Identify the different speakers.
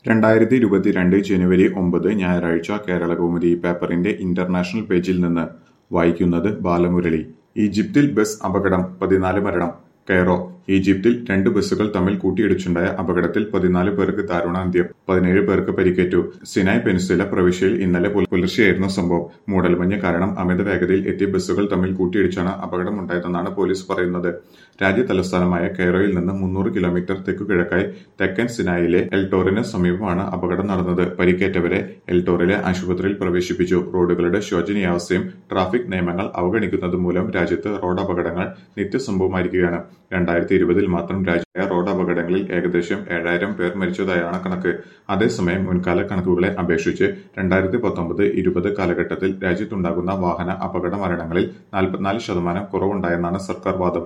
Speaker 1: രണ്ടായിരത്തി ഇരുപത്തിരണ്ട് ജനുവരി ഒമ്പത് ഞായറാഴ്ച കേരളകൗമുദി പേപ്പറിന്റെ ഇന്റർനാഷണൽ പേജിൽ നിന്ന് വായിക്കുന്നത് ബാലമുരളി ഈജിപ്തിൽ ബസ് അപകടം പതിനാല് മരണം കെയ്റോ ഈജിപ്തിൽ രണ്ട് ബസ്സുകൾ തമ്മിൽ കൂട്ടിയിടിച്ചുണ്ടായ അപകടത്തിൽ പതിനാല് പേർക്ക് ദാരുണാന്ത്യം പതിനേഴ് പേർക്ക് പരിക്കേറ്റു സിനായ് പെനിസുല പ്രവിശ്യയിൽ ഇന്നലെ പുല- പുലർച്ചെയായിരുന്നു സംഭവം മൂടൽമഞ്ഞ് കാരണം അമിത വേഗതയിൽ എത്തിയ ബസ്സുകൾ തമ്മിൽ കൂട്ടിയിടിച്ചാണ് അപകടമുണ്ടായതെന്നാണ് പോലീസ് പറയുന്നത് രാജ്യ തലസ്ഥാനമായ കെയ്റോയിൽ നിന്ന് മുന്നൂറ് കിലോമീറ്റർ തെക്കുകിഴക്കായി തെക്കൻ സിനായിലെ എൽട്ടോറിന് സമീപമാണ് അപകടം നടന്നത് പരിക്കേറ്റവരെ എൽട്ടോറിലെ ആശുപത്രിയിൽ പ്രവേശിപ്പിച്ചു റോഡുകളുടെ ശോചനീയാവസ്ഥയും ട്രാഫിക് നിയമങ്ങൾ അവഗണിക്കുന്നതും മൂലം രാജ്യത്ത് റോഡ് അപകടങ്ങൾ നിത്യസംഭവമായിരിക്കുകയാണ് രണ്ടായിരത്തി ഇരുപതിൽ മാത്രം രാജ്യത്തെ റോഡ് അപകടങ്ങളിൽ ഏകദേശം ഏഴായിരം പേർ മരിച്ചതായാണ് കണക്ക് അതേസമയം മുൻകാല കണക്കുകളെ അപേക്ഷിച്ച് രണ്ടായിരത്തി പത്തൊമ്പത് ഇരുപത് കാലഘട്ടത്തിൽ രാജ്യത്തുണ്ടാകുന്ന വാഹന അപകട മരണങ്ങളിൽ നാൽപ്പത്തിനാല് ശതമാനം കുറവുണ്ടായെന്നാണ് സർക്കാർ വാദം